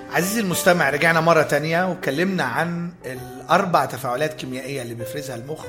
عزيزي المستمع رجعنا مرة تانية واتكلمنا عن الأربع تفاعلات كيميائية اللي بيفرزها المخ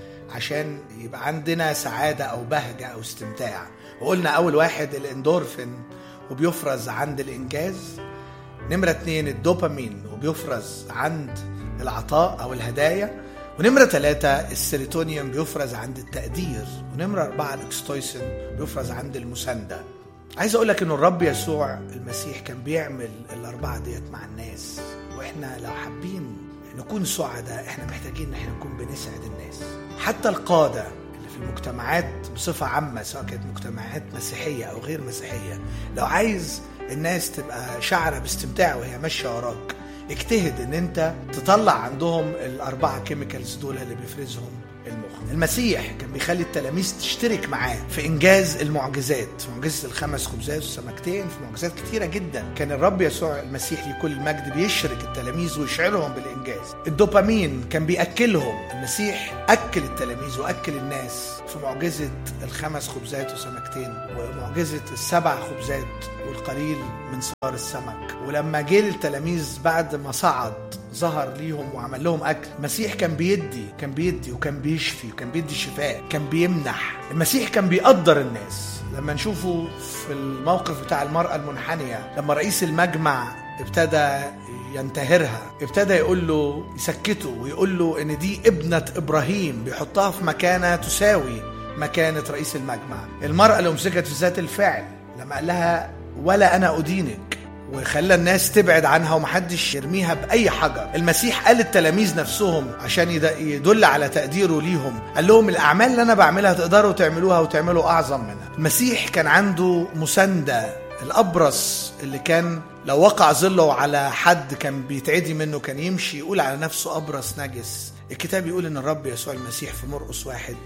عشان يبقى عندنا سعادة أو بهجة أو استمتاع وقلنا أول واحد الاندورفين وبيفرز عند الإنجاز نمرة اتنين الدوبامين وبيفرز عند العطاء أو الهدايا ونمرة ثلاثة السيروتونين بيفرز عند التقدير ونمرة أربعة الأكستويسين بيفرز عند المساندة عايز أقول لك إن الرب يسوع المسيح كان بيعمل الأربعة ديت مع الناس وإحنا لو حابين نكون سعداء إحنا محتاجين إن إحنا نكون بنسعد الناس حتى القادة اللي في المجتمعات بصفة عامة سواء كانت مجتمعات مسيحية أو غير مسيحية لو عايز الناس تبقى شعرة باستمتاع وهي ماشية وراك اجتهد ان انت تطلع عندهم الاربعه كيميكالز دول اللي بيفرزهم المخ المسيح كان بيخلي التلاميذ تشترك معاه في انجاز المعجزات معجزه الخمس خبزات والسمكتين في معجزات كتيره جدا كان الرب يسوع المسيح لكل المجد بيشرك التلاميذ ويشعرهم بالانجاز الدوبامين كان بياكلهم المسيح اكل التلاميذ واكل الناس في معجزه الخمس خبزات وسمكتين ومعجزه السبع خبزات والقليل من صغار السمك ولما جه للتلاميذ بعد ما صعد ظهر ليهم وعمل لهم اكل المسيح كان بيدي كان بيدي وكان بيشفي وكان بيدي شفاء كان بيمنح المسيح كان بيقدر الناس لما نشوفه في الموقف بتاع المرأة المنحنية لما رئيس المجمع ابتدى ينتهرها ابتدى يقول له يسكته ويقول له ان دي ابنة ابراهيم بيحطها في مكانة تساوي مكانة رئيس المجمع المرأة اللي مسكت في ذات الفعل لما قال لها ولا انا ادينك وخلى الناس تبعد عنها ومحدش يرميها بأي حجر المسيح قال للتلاميذ نفسهم عشان يدل على تقديره ليهم قال لهم الأعمال اللي أنا بعملها تقدروا تعملوها وتعملوا أعظم منها المسيح كان عنده مساندة الأبرص اللي كان لو وقع ظله على حد كان بيتعدي منه كان يمشي يقول على نفسه أبرص نجس الكتاب يقول إن الرب يسوع المسيح في مرقس واحد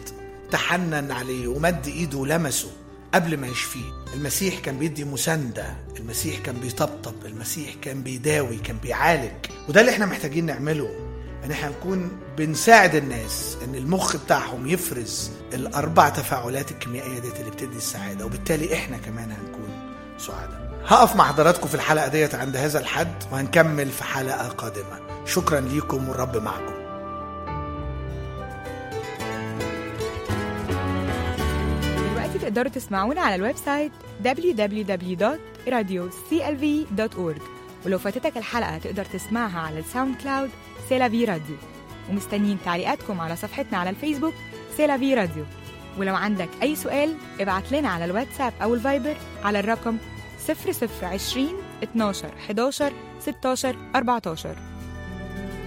تحنن عليه ومد إيده ولمسه قبل ما يشفيه المسيح كان بيدي مساندة المسيح كان بيطبطب المسيح كان بيداوي كان بيعالج وده اللي احنا محتاجين نعمله ان احنا نكون بنساعد الناس ان المخ بتاعهم يفرز الاربع تفاعلات الكيميائيه ديت اللي بتدي السعاده وبالتالي احنا كمان هنكون سعداء هقف مع حضراتكم في الحلقه ديت عند هذا الحد وهنكمل في حلقه قادمه شكرا ليكم والرب معكم دلوقتي تقدروا تسمعونا على الويب سايت www.radioclv.org ولو فاتتك الحلقة تقدر تسمعها على الساوند كلاود سيلافي راديو ومستنيين تعليقاتكم على صفحتنا على الفيسبوك سيلافي راديو ولو عندك أي سؤال ابعت لنا على الواتساب أو الفايبر على الرقم 0020 12 11 16 14